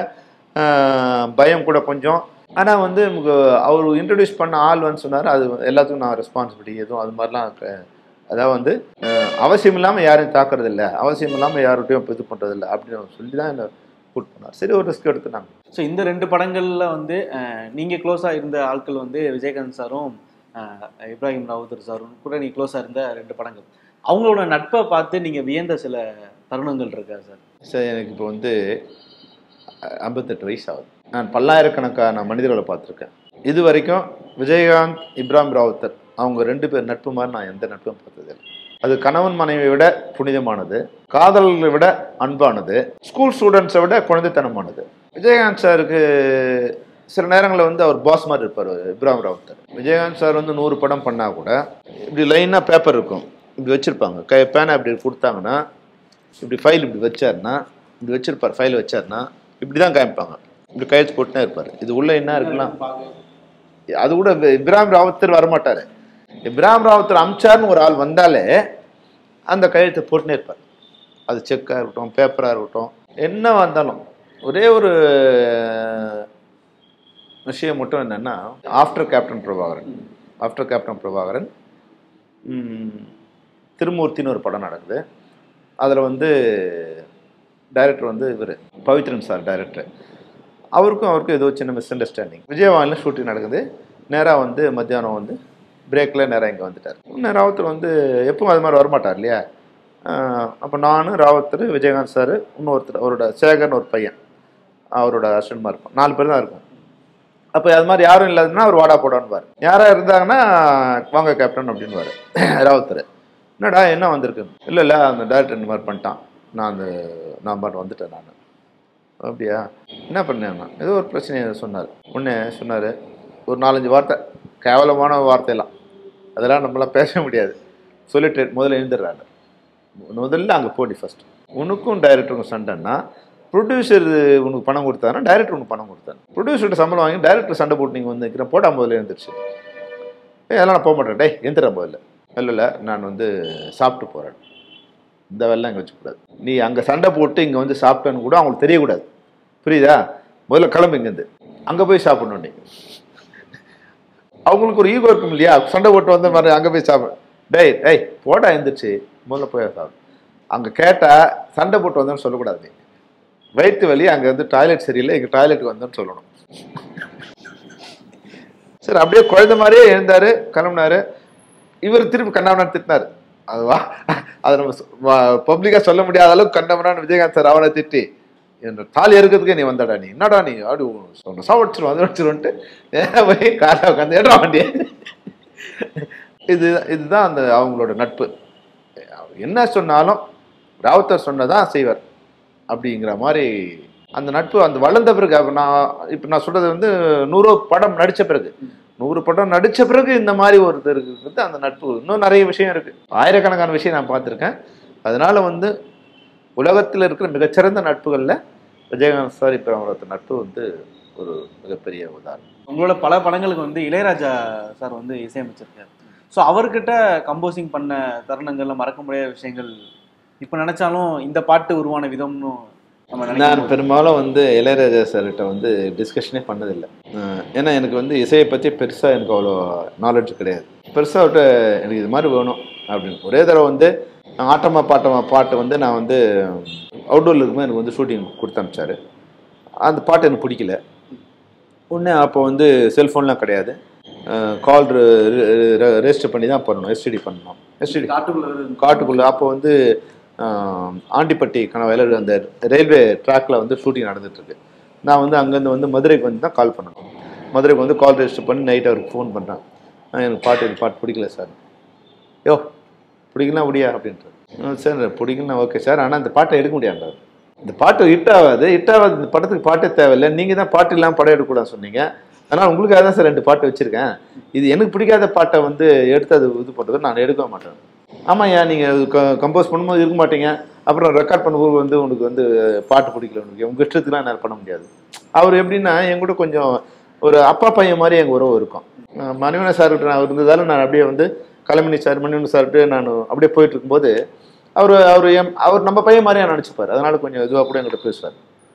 பயம் கூட கொஞ்சம் ஆனா வந்து நமக்கு அவர் இன்ட்ரடியூஸ் பண்ண ஆள் வந்து சொன்னாரு அது எல்லாத்துக்கும் நான் ரெஸ்பான்சிபிலிட்டி எதுவும் அது மாதிரிலாம் க- அதாவது வந்து அஹ், அவசியம் இல்லாம யாரையும் தாக்குறது இல்ல அவசியம் இல்லாம யார்கிட்டயும் இது பண்றது இல்ல அப்படின்னு சொல்லி தான் என்ன கூட் பண்ணார் சரி ஒரு ரிஸ்க் எடுத்துனாங்க ஸோ இந்த ரெண்டு படங்கள்ல வந்து அஹ், நீங்க க்ளோஸா இருந்த ஆட்கள் வந்து விஜயகாந்த் சாரும் அஹ், இப்ராஹிம் ராவுத்தர் சாரும் கூட நீ க்ளோஸா இருந்த ரெண்டு படங்கள் அவங்களோட நட்பை பார்த்து நீங்க வியந்த சில தருணங்கள் இருக்கா சார் சார் எனக்கு இப்போ வந்து அஹ், ஐம்பத்தெட்டு வயசு ஆகுது நான் பல்லாயிரக்கணக்கான மனிதர்களை பார்த்துருக்கேன் இது வரைக்கும் விஜயகாந்த் இப்ராஹிம் ராவுத்தர் அவங்க ரெண்டு பேர் நட்பு மாதிரி நான் எந்த நட்பும் பார்த்ததில்லை அது கணவன் மனைவியை விட புனிதமானது காதலர்களை விட அன்பானது ஸ்கூல் ஸ்டூடெண்ட்ஸை விட குழந்தைத்தனமானது விஜயகாந்த் சாருக்கு சில நேரங்களில் வந்து அவர் பாஸ் மாதிரி இருப்பார் இப்ராஹிம் ராவுத்தர் விஜயகாந்த் சார் வந்து நூறு படம் பண்ணால் கூட இப்படி லைனாக பேப்பர் இருக்கும் இப்படி வச்சுருப்பாங்க கை பேனை இப்படி கொடுத்தாங்கன்னா இப்படி ஃபைல் இப்படி வச்சாருன்னா இப்படி வச்சிருப்பார் ஃபைல் வச்சாருன்னா இப்படி தான் காமிப்பாங்க இப்படி கையெழுத்து போட்டுனே இருப்பார் இது உள்ள என்ன இருக்கலாம் அது கூட இப்~ இப்ராஹிம் ராவத்தர் வரமாட்டாரு இப்ராஹிம் ராவத்தர் அமிச்சார்னு ஒரு ஆள் வந்தாலே அந்த கையெழுத்தை போட்டுனே இருப்பார் அது செக்காக இருக்கட்டும் பேப்பராக இருக்கட்டும் என்ன வந்தாலும் ஒரே ஒரு விஷயம் மட்டும் என்னன்னா after captain Prabhakaran after captain Prabhakaran ம், திருமூர்த்தின்னு ஒரு படம் நடக்குது அதில் வந்து டைரக்டர் வந்து இவர் பவித்ரன் சார் டைரக்டர் அவருக்கும் அவருக்கும் ஏதோ சின்ன மிஸ் அண்டர்ஸ்டாண்டிங் விஜயவானில் ஷூட்டிங் நடக்குது நேராக வந்து மத்தியானம் வந்து பிரேக்கில் நேராக இங்கே வந்துட்டார் இன்னும் ராவத்தர் வந்து எப்பவும் அது மாதிரி வரமாட்டார் இல்லையா அப்போ நான் ராவத்தர் விஜயகாந்த் சார் இன்னொருத்தர் அவரோட சேகர்னு ஒரு பையன் அவரோட அசிஸ்டன்ட்மா இருப்பான் நாலு பேர் தான் இருக்கும் அப்போ அது மாதிரி யாரும் இல்லாதுன்னா அவர் வாடா போடான்னுவார் யாராக இருந்தாங்கன்னா வாங்க கேப்டன் அப்படின்னுவார் ராவத்தர் என்னடா என்ன வந்திருக்கு இல்லை இல்லை அந்த டேரக்டர் இந்த மாதிரி பண்ணிட்டான் நான் அந்த நான் பாட்டு வந்துட்டேன் நான் அப்படியா என்ன பண்ணேன் நான் ஏதோ ஒரு பிரச்சனையை சொன்னார் ஒன்று சொன்னார் ஒரு நாலஞ்சு வார்த்தை கேவலமான வார்த்தையெல்லாம் அதெல்லாம் நம்மளாம் பேச முடியாது சொல்லிட்டு முதல்ல எழுந்துடுறாரு முதல்ல அங்கே போடி ஃபர்ஸ்ட் உனக்கும் டைரக்டருக்கும் சண்டைன்னா ப்ரொடியூசர் உனக்கு பணம் கொடுத்தாருன்னா டைரக்டர் உனக்கு பணம் கொடுத்தாரு ப்ரொடியூசர்கிட்ட சம்பளம் வாங்கி டைரக்டர் சண்டை போட்டு நீங்கள் வந்து நிற்கிறேன் போட்டா முதல்ல எழுந்துருச்சு ஏ அதெல்லாம் நான் போக மாட்டேன் டேய் எந்திரேன் முதல்ல இல்லை இல்லை நான் வந்து சாப்பிட்டு போகிறேன் இந்த வேலைலாம் இங்கே வச்சுக்கூடாது நீ அங்கே சண்டை போட்டு இங்கே வந்து சாப்பிட்டேன்னு கூட அவங்களுக்கு தெரியக்கூடாது புரியுதா முதல்ல கிளம்பு இங்கேருந்து அங்கே போய் சாப்பிடணும் நீ அவங்களுக்கு ஒரு ஈகோ இருக்கும் இல்லையா சண்டை போட்டு வந்த மாதிரி அங்கே போய் சாப்பிட டேய் டேய் போடா எழுந்திரிச்சு முதல்ல போய் சாப்பிடு அங்கே கேட்டால் சண்டை போட்டு வந்தோன்னு சொல்லக்கூடாது நீ வயிற்று வலி அங்கே வந்து டாய்லெட் சரியில்லை இங்கே டாய்லெட்டுக்கு வந்தோன்னு சொல்லணும் சரி அப்படியே குழந்தை மாதிரியே எழுந்தாரு கிளம்புனாரு இவர் திருப்பி கண்ணாமண்ணா திட்டினாரு அதுவா அதை நம்ம பப்ளிக்காக சொல்ல முடியாத அளவுக்கு கண்டமனான்னு விஜயகாந்த் சார் அவனை திட்டி என் தாலி அறுக்கிறதுக்கே நீ வந்தாடா நீ என்னடா நீ அப்படி சொன்ன சாவடிச்சிரும் அது வச்சிருன்ட்டு நேரா போய் காரில் உட்காந்து ஏடா வண்டியை இது இதுதான் அந்த அவங்களோட நட்பு என்ன சொன்னாலும் ராவுத்தர் சொன்னதான் செய்வார் அப்படிங்கிற மாதிரி அந்த நட்பு அந்த வளர்ந்த பிறகு அப்ப நான் இப்போ நான் சொல்றது வந்து நூறு படம் நடித்த பிறகு நூறு படம் நடித்த பிறகு இந்த மாதிரி ஒருத்தர் இருக்கிறது அந்த நட்பு இன்னும் நிறைய விஷயம் இருக்கு ஆயிரக்கணக்கான விஷயம் நான் பார்த்துருக்கேன் அதனால வந்து உலகத்தில் இருக்கிற மிகச்சிறந்த நட்புகளில் விஜயகாந்த் சார் இப்போ அவரோட நட்பு வந்து ஒரு மிகப்பெரிய உதாரணம் உங்களோட பல படங்களுக்கு வந்து இளையராஜா சார் வந்து இசையமைச்சிருக்காரு ஸோ அவர்கிட்ட கம்போசிங் பண்ண தருணங்கள்ல மறக்க முடியாத விஷயங்கள் இப்போ நினைச்சாலும் இந்த பாட்டு உருவான விதம்னு நம்ம நான் நினைக்கும் பெரும்பாலும் வந்து இளையராஜா சார்கிட்ட வந்து டிஸ்கஷனே பண்ணதில்லை அஹ் ஏன்னா எனக்கு வந்து இசையை பற்றி பெருசாக எனக்கு அவ்வளோ நாலேஜ் கிடையாது பெருசாக அவர்கிட்ட எனக்கு இது மாதிரி வேணும் அப்படின்னு ஒரே தடவை வந்து ஆட்டமா பாட்டமா பாட்டு வந்து நான் வந்து அவுட்டோரில் இருக்கும்போது எனக்கு வந்து ஷூட்டிங் கொடுத்து அனுப்பிச்சாரு அந்த பாட்டு எனக்கு பிடிக்கல ஒன்று அப்போ வந்து செல்ஃபோன்லாம் கிடையாது கால் ரெஜிஸ்டர் பண்ணி தான் பண்ணணும் எஸ்டிடி பண்ணணும் எஸ்டிடி காட்டுக்குள்ள காட்டுக்குள்ளே அப்போ வந்து ஆஹ், ஆண்டிப்பட்டி கணவாயில் அந்த ரயில்வே ட்ராக்ல வந்து ஷூட்டிங் நடந்துட்டு இருக்கு நான் வந்து அங்கேருந்து வந்து மதுரைக்கு வந்து தான் கால் பண்ணணும் மதுரைக்கு வந்து கால் ரெஜிஸ்டர் பண்ணி நைட் அவருக்கு ஃபோன் பண்ணுறேன் எனக்கு பாட்டு இது பாட்டு பிடிக்கல சார் யோ பிடிக்கலாம் முடியா அப்படின்ட்டு "ம், சார் பிடிக்கலாம் ஓகே சார் ஆனால் இந்த பாட்டை எடுக்க முடியாது இந்த பாட்டு ஹிட் ஆகாது ஹிட் ஆகாது இந்த படத்துக்கு பாட்டே தேவையில்லை நீங்கள் தான் பாட்டு இல்லாமல் படம் எடுக்கக்கூடாது சொன்னீங்க அதனால் உங்களுக்காக தான் சார் ரெண்டு பாட்டு வச்சுருக்கேன் இது எனக்கு பிடிக்காத பாட்டை வந்து எடுத்து அது இது பண்ணுறது நான் எடுக்க மாட்டேன் ஆமாய்யா நீங்கள் கம்போஸ் பண்ணும்போது இருக்க மாட்டீங்க அப்புறம் ரெக்கார்ட் பண்ணும்போது வந்து உனக்கு வந்து பாட்டு பிடிக்கல உனக்கு உங்கள் இஷ்டத்துக்குலாம் என்னால் பண்ண முடியாது அவர் எப்படின்னா என் கூட கொஞ்சம் ஒரு அப்பா பையன் மாதிரி எங்கள் உறவு இருக்கும் அஹ் மணிவன சார்கிட்ட நான் இருந்ததால நான் அப்படியே வந்து கலைமணி சார் மணிவன சார்கிட்ட நான் அப்படியே போயிட்டு இருக்கும்போது அவர் அவர் என் அவர் நம்ம பையன் மாதிரியா நினச்சிப்பார் அதனால கொஞ்சம் இதுவாக கூட என்கிட்ட பேசுவார்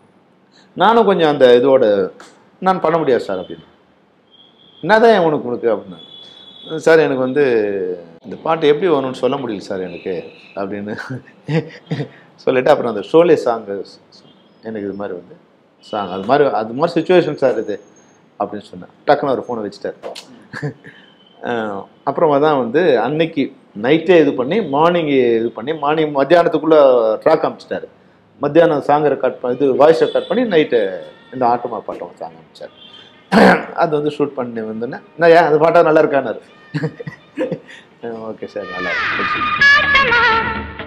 நானும் கொஞ்சம் அந்த இதோட நான் பண்ண முடியாது சார் அப்படின்னு என்னதான் ஏன் உனக்கு உனக்கு அப்படின்னு சார் எனக்கு வந்து இந்த பாட்டு எப்படி வரணும்னு சொல்ல முடியல சார் எனக்கு அப்படின்னு சொல்லிட்டு அப்புறம் அந்த ஷோலே சாங்கு எனக்கு இது மாதிரி வந்து சாங் அது மாதிரி அது மாதிரி சுச்சுவேஷன் சார் இது அப்படின்னு சொன்னேன் டக்குன்னு ஒரு ஃபோனை வச்சுட்டார் அஹ் அப்புறமா தான் வந்து அன்னைக்கு நைட்டே இது பண்ணி மார்னிங் இது பண்ணி மார்னிங் மத்தியானத்துக்குள்ளே ட்ராக் அமிச்சிட்டாரு மத்தியானம் சாங் ரெக்கார்ட் பண்ணி இது வாய்ஸ் ரெக்கார்ட் பண்ணி நைட்டு இந்த ஆட்டமா பாட்டம் சாங் அமிச்சார் அது வந்து ஷூட் பண்ணி வந்தோன்னே நான் ஏன் அந்த பாட்டா நல்லா இருக்கானாரு ஓகே சார் நல்லா இருக்கு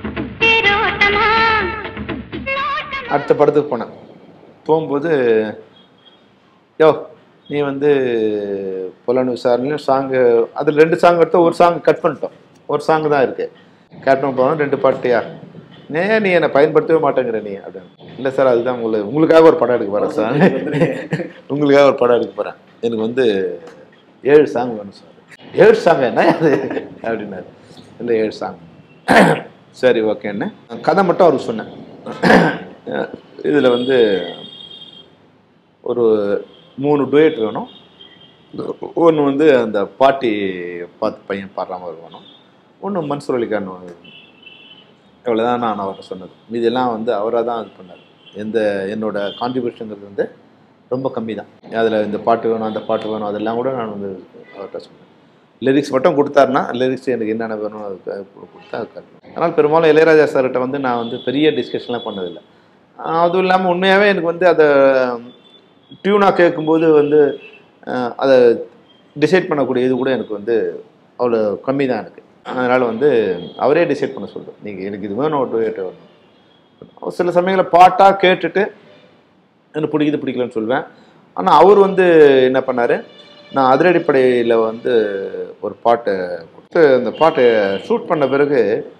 அடுத்த படத்துக்கு போனேன் போகும்போது யோ நீ வந்து புலன் விசாரணையும் சாங்கு அதில் ரெண்டு சாங் எடுத்தோம் ஒரு சாங் கட் பண்ணிட்டோம் ஒரு சாங் தான் இருக்கு கேப்டன் போனோம் ரெண்டு பாட்டியா நே நீ என்னை பயன்படுத்தவே மாட்டேங்கிற நீ அப்படின்னு இல்லை சார் அதுதான் உங்களுக்கு உங்களுக்காக ஒரு படம் எடுக்க போகிறேன் சார் உங்களுக்காக ஒரு படம் எடுக்க போகிறேன் எனக்கு வந்து ஏழு சாங் வேணும் சார் ஏழு சாங் என்ன அது அப்படின்னாரு இல்லை ஏழு சாங் சரி ஓகேன்னு கதை மட்டும் அவருக்கு சொன்னேன் இதில் வந்து ஒரு மூணு டுயட் வேணும் ஒன்று வந்து அந்த பாட்டி பார்த்து பையன் பாடுற மாதிரி வேணும் ஒன்று மன்சூர் அலிகான் இவ்வளோதான் நான் அவர்கிட்ட சொன்னது மீதெல்லாம் வந்து அவராக தான் இது பண்ணார் எந்த என்னோட கான்ட்ரிபியூஷனுங்கிறது வந்து ரொம்ப கம்மி தான் அதில் இந்த பாட்டு வேணும் அந்த பாட்டு வேணும் அதெல்லாம் கூட நான் வந்து அவர்கிட்ட சொன்னேன் லிரிக்ஸ் மட்டும் கொடுத்தாருன்னா லிரிக்ஸ் எனக்கு என்னென்ன வேணும் அதுக்கு அது கொடுத்தா அது அதனால் பெரும்பாலும் இளையராஜா சார்கிட்ட வந்து நான் வந்து பெரிய டிஸ்கஷன்லாம் பண்ணதில்லை ஆஹ் அதுவும் இல்லாமல் உண்மையாகவே எனக்கு வந்து அதை டியூனாக கேட்கும்போது வந்து ஆஹ் அதை டிசைட் பண்ணக்கூடிய இது கூட எனக்கு வந்து அவ்வளோ கம்மி தான் எனக்கு அதனால் வந்து அவரே டிசைட் பண்ண சொல்லுவேன் நீங்கள் எனக்கு இது வேணும் ஒரு டூயட் வேணும் சில சமயங்களில் பாட்டாக கேட்டுட்டு எனக்கு பிடிக்குது பிடிக்கலன்னு சொல்லுவேன் ஆனால் அவர் வந்து என்ன பண்ணார் நான் அதிரடிப்படையில் வந்து ஒரு பாட்டை கொடுத்து அந்த பாட்டை ஷூட் பண்ண பிறகு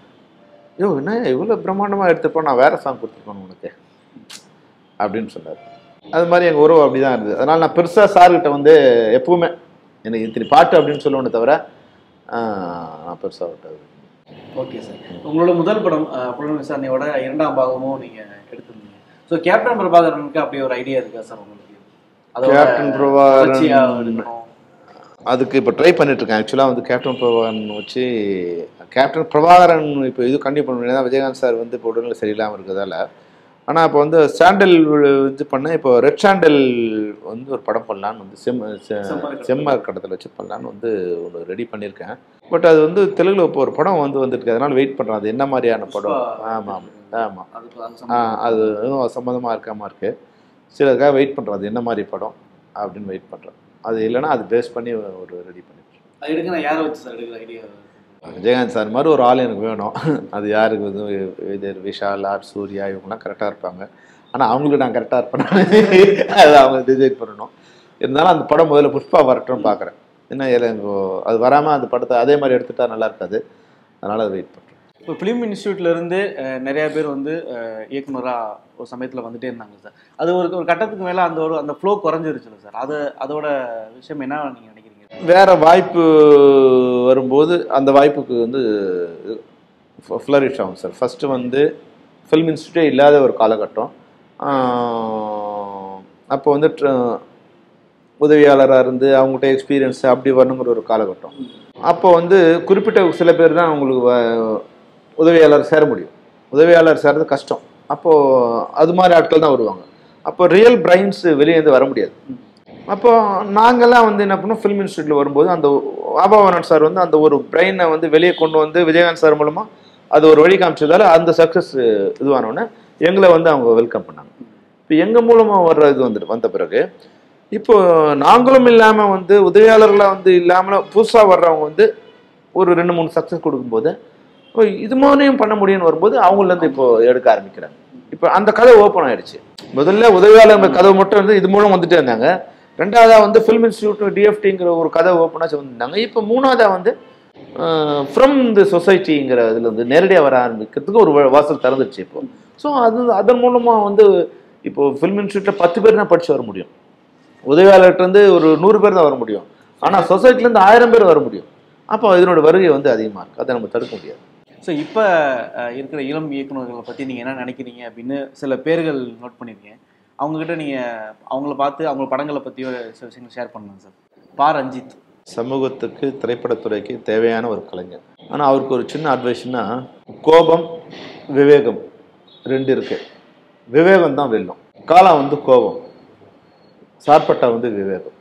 ஐயோ என்ன இவ்வளோ பிரம்மாண்டமாக எடுத்துப்போ நான் வேறு சாங் கொடுத்துருப்பேன் உனக்கு அப்படின்னு சொன்னார் அது மாதிரி எங்கள் உறவு அப்படி தான் இருந்தது அதனால் நான் பெருசாக சார்கிட்ட வந்து எப்பவுமே எனக்கு இத்தனை பாட்டு அப்படின்னு சொல்லுவேனே தவிர ஆஹ், நான் பெருசாக விட்டது ஓகே சார் உங்களோட முதல் படம் அஹ், புலன் விசாரணையோட இரண்டாம் பாகமும் நீங்க எடுத்திருந்தீங்க ஸோ கேப்டன் பிரபாகரனுக்கு அப்படி ஒரு ஐடியா இருக்கா சார் உங்களுக்கு கேப்டன் பிரபாகரன் தொடர்ச்சியா எடுக்கணும். அதுக்கு இப்போ ட்ரை பண்ணிட்டு இருக்கேன் ஆக்சுவலாக வந்து கேப்டன் பிரபாகரன் வச்சு கேப்டன் பிரபாகரன் இப்போ இது கண்டிப்பாக பண்ண முடியாது விஜயகாந்த் சார் வந்து இப்போ உடல்நிலை சரியில்லாமல் இருக்கிறதால ஆனால் இப்போ வந்து சாண்டல் இது பண்ண இப்போ ரெட் சாண்டல் வந்து ஒரு படம் பண்ணலான்னு வந்து செம் செ- செம்மரக்கடத்தில். செம்மரக்கடத்தில் வச்சு பண்ணலான்னு வந்து ஒன்று ரெடி பண்ணியிருக்கேன் பட் அது வந்து தெலுங்குல இப்போ ஒரு படம் வந்து வந்துருக்கு அதனால வெயிட் பண்ணுறேன் அது என்ன மாதிரியான படம் புஷ்பா. ஆமாம் ஆமாம் அதுக்கு அது ஆ, சம்பந்தமா. அது எதுவும் சம்மந்தமாக இருக்காம இருக்கு சிலருக்காக வெயிட் பண்ணுறோம் அது என்ன மாதிரி படம் அப்படின்னு வெயிட் பண்ணுறேன் அது இல்லைன்னா அது பேஸ் பண்ணி ஒரு ரெடி பண்ணிடுறேன் அது எடுக்க நான் யாரை வச்சு சார் எடுக்கிற ஐடியா விஜயகாந்த் சார் மாதிரி ஒரு ஆள் எனக்கு வேணும் அது யாருக்கு வந்து இது விஷால் ஆர் சூர்யா இவங்கெல்லாம் கரெக்டாக இருப்பாங்க ஆனால் அவங்களுக்கு நான் கரெக்டாக இருப்பேன் அது அவங்க டிசைட் பண்ணணும் இருந்தாலும் அந்த படம் முதல்ல புஷ்பா வரட்டும்னு பார்க்குறேன் என்ன எனக்கு அது வராமல் அந்த படத்தை அதே மாதிரி எடுத்துட்டா நல்லா இருக்காது அதனால் அதை வெயிட் பண்ணுறேன் இப்போ ஃபிலிம் இன்ஸ்டியூட்ல இருந்து அஹ், நிறைய பேர் வந்து அஹ், இயக்குனரா ஒரு சமயத்துல வந்துட்டே இருந்தாங்க சார் அது ஒரு ஒரு கட்டத்துக்கு மேல அந்த ஒரு அந்த ஃப்ளோ குறைஞ்சிருச்சுல சார் அது அதோட விஷயம் என்ன நீங்க நினைக்கிறீங்க வேற வாய்ப்பு வரும்போது அந்த வாய்ப்புக்கு வந்து ஃப்ளரிஷ் ஆகும் சார் ஃபஸ்ட்டு வந்து ஃபில்ம் இன்ஸ்டியூட்டே இல்லாத ஒரு காலகட்டம் ஆஹ் அப்போ வந்து ட்ர- உதவியாளராக இருந்து அவங்ககிட்ட எக்ஸ்பீரியன்ஸ் அப்படி வரணுங்கிற ஒரு காலகட்டம் அப்போ வந்து குறிப்பிட்ட சில பேர் தான் அவங்களுக்கு வ- உதவியாளர் சேர முடியும் உதவியாளர் சேர்றது கஷ்டம் அப்போது அது மாதிரி ஆட்கள் தான் வருவாங்க அப்போ ரியல் பிரைன்ஸ் வெளியே இருந்து வர முடியாது அப்போ நாங்கெல்லாம் வந்து என்ன பண்ணோம் ஃபிலிம் இன்ஸ்டியூட்டில் வரும்போது அந்த ஆபாவனன் சார் வந்து அந்த ஒரு பிரெயினை வந்து வெளியே கொண்டு வந்து விஜயகாந்த் சார் மூலமாக அது ஒரு வழி காமிச்சதால அந்த சக்ஸஸ் இதுவானோடனே எங்களை வந்து அவங்க வெல்கம் பண்ணாங்க இப்போ எங்கள் மூலமாக வர்ற இது வந்துட்டு வந்த பிறகு இப்போ நாங்களும் இல்லாமல் வந்து உதவியாளர்களாக வந்து இல்லாமல் புதுசாக வர்றவங்க வந்து ஒரு ரெண்டு மூணு சக்ஸஸ் கொடுக்கும்போது ஓ, இது மாதிரியும் பண்ண முடியும்னு வரும்போது அவங்கலேருந்து இப்போ எடுக்க ஆரம்பிக்கிறாங்க இப்போ அந்த கதை ஓப்பன் ஆயிடுச்சு முதல்ல உதவியாளர் கதவு மட்டும் இருந்து இது மூலம் வந்துட்டே இருந்தாங்க ரெண்டாவதா வந்து ஃபிலிம் இன்ஸ்டியூட் டிஎஃப்டிங்கிற ஒரு கதை ஓப்பனாக வந்திருந்தாங்க இப்போ மூணாவதா வந்து ஃப்ரம் தி சொசைட்டிங்கிற இதில் வந்து நேரடியாக வர ஆரம்பிக்கிறதுக்கு ஒரு வ- வாசல் திறந்துருச்சு இப்போ ஸோ அது அதன் மூலமாக வந்து இப்போ ஃபிலிம் இன்ஸ்டியூட்டில் பத்து பேர் தான் படிச்சு வர முடியும் உதவியாளர்கிட்ட இருந்து ஒரு நூறு பேர் தான் வர முடியும் ஆனால் சொசைட்டிலேருந்து ஆயிரம் பேர் வர முடியும் அப்போ இதனோட வருகை வந்து அதிகமாக இருக்குது அதை நம்ம தடுக்க முடியாது ஸோ இப்போ இருக்கிற இளம் இயக்குனர்களை பற்றி நீங்கள் என்ன நினைக்கிறீங்க அப்படின்னு சில பேர்கள் நோட் பண்ணியிருக்கேன் அவங்கக்கிட்ட நீங்கள் அவங்கள பார்த்து அவங்க படங்களை பற்றியோ சில விஷயங்கள் ஷேர் பண்ணலாம் சார் பா ரஞ்சித் சமூகத்துக்கு திரைப்படத்துறைக்கு தேவையான ஒரு கலைஞர் ஆனால் அவருக்கு ஒரு சின்ன அட்வைஸ்னா கோபம் விவேகம் ரெண்டு இருக்கு விவேகம் தான் வெல்லும் காலம் வந்து கோபம் சார்பட்டா வந்து விவேகம்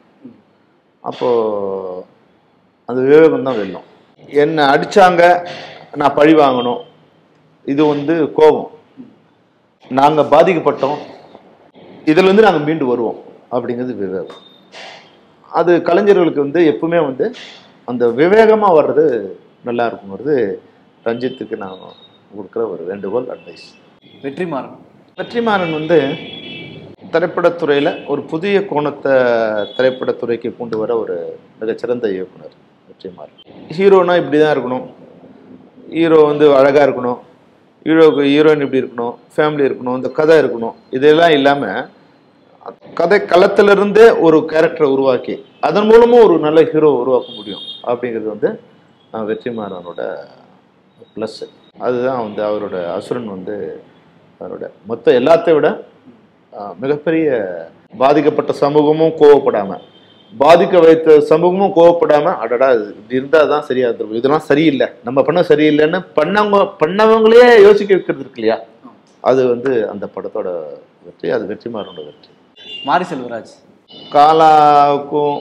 அப்போது அந்த விவேகம் தான் வெல்லும் என்னை அடிச்சாங்க நான் பழி வாங்கணும் இது வந்து கோபம் நாங்கள் பாதிக்கப்பட்டோம் இதிலிருந்து நாங்கள் மீண்டு வருவோம் அப்படிங்கிறது விவேகம் அது கலைஞர்களுக்கு வந்து எப்பவுமே வந்து அந்த விவேகமாக வர்றது நல்லா இருக்குங்கிறது ரஞ்சித்துக்கு நான் கொடுக்குற ஒரு வேண்டுகோள் அட்வைஸ் வெற்றிமாறன் வெற்றிமாறன் வந்து திரைப்படத்துறையில் ஒரு புதிய கோணத்தை திரைப்படத்துறைக்கு கொண்டு வர ஒரு மிகச்சிறந்த இயக்குனர் வெற்றிமாறன் ஹீரோனா இப்படி தான் இருக்கணும் ஹீரோ வந்து அழகாக இருக்கணும் ஹீரோக்கு ஹீரோயின் இப்படி இருக்கணும் ஃபேமிலி இருக்கணும் இந்த கதை இருக்கணும் இதெல்லாம் இல்லாமல் கதை களத்திலிருந்தே ஒரு கேரக்டரை உருவாக்கி அதன் மூலமும் ஒரு நல்ல ஹீரோ உருவாக்க முடியும் அப்படிங்கிறது வந்து அஹ், வெற்றிமாறனோட ப்ளஸ் அதுதான் வந்து அவரோட அசுரன் வந்து அவரோட மொத்த எல்லாத்தையும் விட அஹ், மிகப்பெரிய பாதிக்கப்பட்ட சமூகமும் கோவப்படாம பாதிக்க வைத்த சமூகமும் கோவப்படாம அடடா இது இப்படி இருந்தா தான் சரியா இருக்கும் இதெல்லாம் சரியில்லை நம்ம பண்ண சரியில்லைன்னு பண்ணவங்க பண்ணவங்களே யோசிக்க வைக்கிறது இருக்கு இல்லையா அது வந்து அந்த படத்தோட வெற்றி அது வெற்றிமாறனோட வெற்றி மாரி செல்வராஜ் காலாவுக்கும்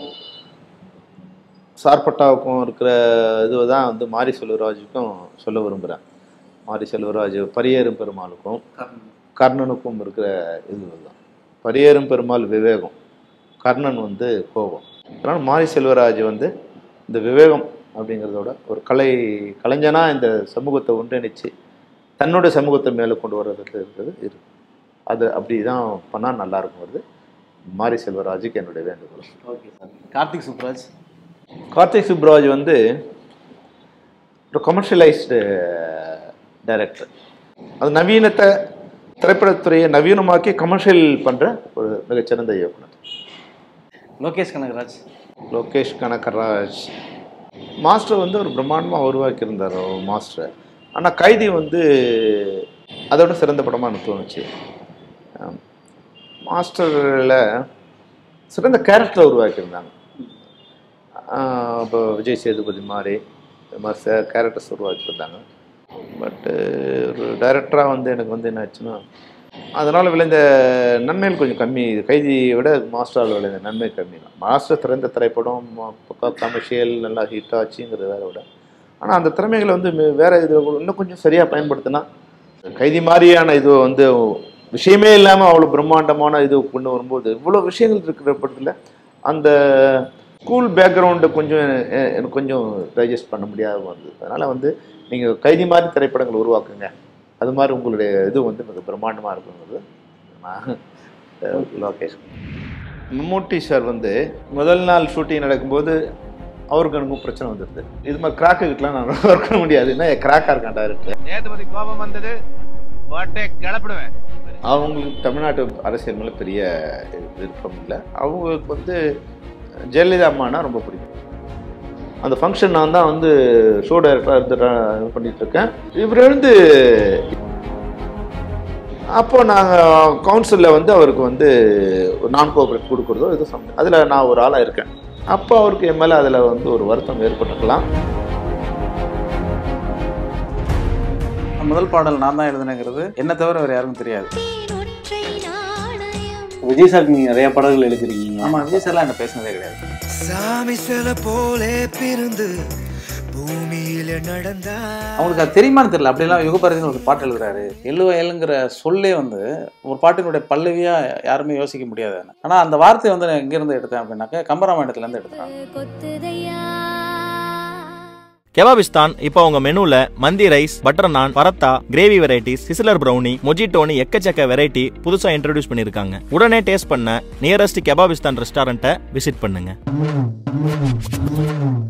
சார்பட்டாவுக்கும் இருக்கிற இதுவை தான் வந்து மாரி செல்வராஜுக்கும் சொல்ல விரும்புகிறேன் மாரி செல்வராஜ் பரியேறும் பெருமாளுக்கும் கர்ணனுக்கும் இருக்கிற இது தான் பரியேறும் பெருமாள் விவேகம் கர்ணன் வந்து கோபம் அதனால் மாரி செல்வராஜ் வந்து இந்த விவேகம் அப்படிங்கிறதோட ஒரு கலை கலைஞனாக இந்த சமூகத்தை ஒன்றிணைச்சு தன்னோட சமூகத்தை மேலே கொண்டு வர்றதுக்கு இருக்கிறது இருக்கு அது அப்படி தான் பண்ணால் நல்லா இருக்கும் வருது மாரி செல்வராஜுக்கு என்னுடைய வேண்டுகோள் ஓகே சார் கார்த்திக் சுப்ராஜ் கார்த்திக் சுப்ராஜ் வந்து ஒரு கமர்ஷியலைஸ்டு டைரக்டர் அது நவீனத்தை திரைப்படத்துறையை நவீனமாக்கி கமர்ஷியல் பண்ணுற ஒரு மிகச்சிறந்த இயக்குனர் லோகேஷ் கனகராஜ் லோகேஷ் கனகராஜ் மாஸ்டர் வந்து ஒரு பிரம்மாண்டமாக உருவாக்கியிருந்தார் ஒரு மாஸ்டர் ஆனால் கைதி வந்து அதோட சிறந்த படமாக எனக்கு தோணுச்சு ஆம். மாஸ்டரில் சிறந்த கேரக்டரை உருவாக்கியிருந்தாங்க ஆஹ் இப்போ விஜய் சேதுபதி மாதிரி இது மாதிரி ச கேரக்டர்ஸ் உருவாக்கியிருந்தாங்க பட்டு ஒரு டைரக்டராக வந்து எனக்கு வந்து என்ன ஆச்சுன்னா அதனால் விளைந்த நன்மைகள் கொஞ்சம் கம்மி கைதியை விட மாஸ்டரால் விளைந்த நன்மை கம்மி தான் மாஸ்டர் திறந்த திரைப்படம் பக்கா கமர்ஷியல் நல்லா ஹிட் ஆச்சுங்கிறத வேற விட ஆனால் அந்த திறமைகளை வந்து மி- வேற இது இன்னும் கொஞ்சம் சரியாக பயன்படுத்தினா கைதி மாதிரியான இது வந்து விஷயமே இல்லாமல் அவ்வளோ பிரம்மாண்டமான இது கொண்டு வரும்போது இவ்வளோ விஷயங்கள் இருக்கிற படத்தில் அந்த ஸ்கூல் பேக்ரவுண்டை கொஞ்சம் எ- எனக்கு கொஞ்சம் டைஜஸ்ட் பண்ண முடியாத வந்தது அதனால் வந்து நீங்கள் கைதி மாதிரி திரைப்படங்கள் உருவாக்குங்க அது மாதிரி உங்களுடைய இது வந்து மிக பிரம்மாண்டமாக இருக்குங்கிறது நான் அஹ், லோகேஷ் மம்மூட்டி சார் வந்து முதல் நாள் ஷூட்டிங் நடக்கும்போது அவருக்கு எனக்கும் பிரச்சனை வந்துடுது இது மாதிரி கிராக்கு கிட்டலாம் நான் ஒர்க் பண்ண முடியாது என்ன கிராக்காக இருக்கான் டேரக்டர் சேதுபதி கோபம் வந்தது பாட்டே கிளப்பிடுவேன் அவங்களுக்கு தமிழ்நாட்டு அரசியல் மேலே பெரிய விருப்பம் இல்லை அவங்களுக்கு வந்து ஜெயலலிதா அம்மானா ரொம்ப பிடிக்கும் அந்த ஃபங்க்ஷன் நான் தான் வந்து ஷோ டைரக்டராக இருந்து இது பண்ணிட்டு இருக்கேன் இவர் எழுந்து அப்போ நாங்கள் கவுன்சிலில் வந்து அவருக்கு வந்து ஒரு நான் கோஆப்ரேட் கொடுக்குறதோ இது சம் அதில் நான் ஒரு ஆளாக இருக்கேன் அப்போ அவருக்கு என் மேலே அதில் வந்து ஒரு வருத்தம் ஏற்பட்டிருக்கலாம் முதல் பாடல் நான் தான் எழுதுனேங்கிறது என்ன தவிர வேறு யாருக்கும் தெரியாது ஒற்றை நாணயம் விஜய் சார் நீங்கள் நிறைய பாடல்கள் எழுதிருக்கீங்க ஆமாம் விஜய் சார்லாம் என்ன பேசினதே கிடையாது சாமி சில போலே பிறந்து பூமியில நடந்தா அவங்களுக்கு அது தெரியுமான்னு தெரியல அப்படிலாம் யுகபாரதின்னு ஒரு பாட்டு எழுதுறாரு எள்ளு வயலுங்கிற சொல்லே வந்து ஒரு பாட்டினுடைய பல்லவியா யாருமே யோசிக்க முடியாது ஆனா அந்த வார்த்தையை வந்து நான் எங்கிருந்து எடுத்தேன் அப்படின்னாக்க கம்பராமாயணத்துல இருந்து எடுத்தேன் கொத்துதையா கெபாபிஸ்தான் இப்போ உங்க மெனுல மந்தி rice butter naan paratha gravy varieties sizzler brownie மொஜிட்டோனி எக்கச்சக்க வெரைட்டி புதுசா இன்ட்ரடியூஸ் பண்ணிருக்காங்க உடனே டேஸ்ட் பண்ண நியரஸ்ட் கெபாபிஸ்தான் ரெஸ்டாரண்ட்டை விசிட் பண்ணுங்க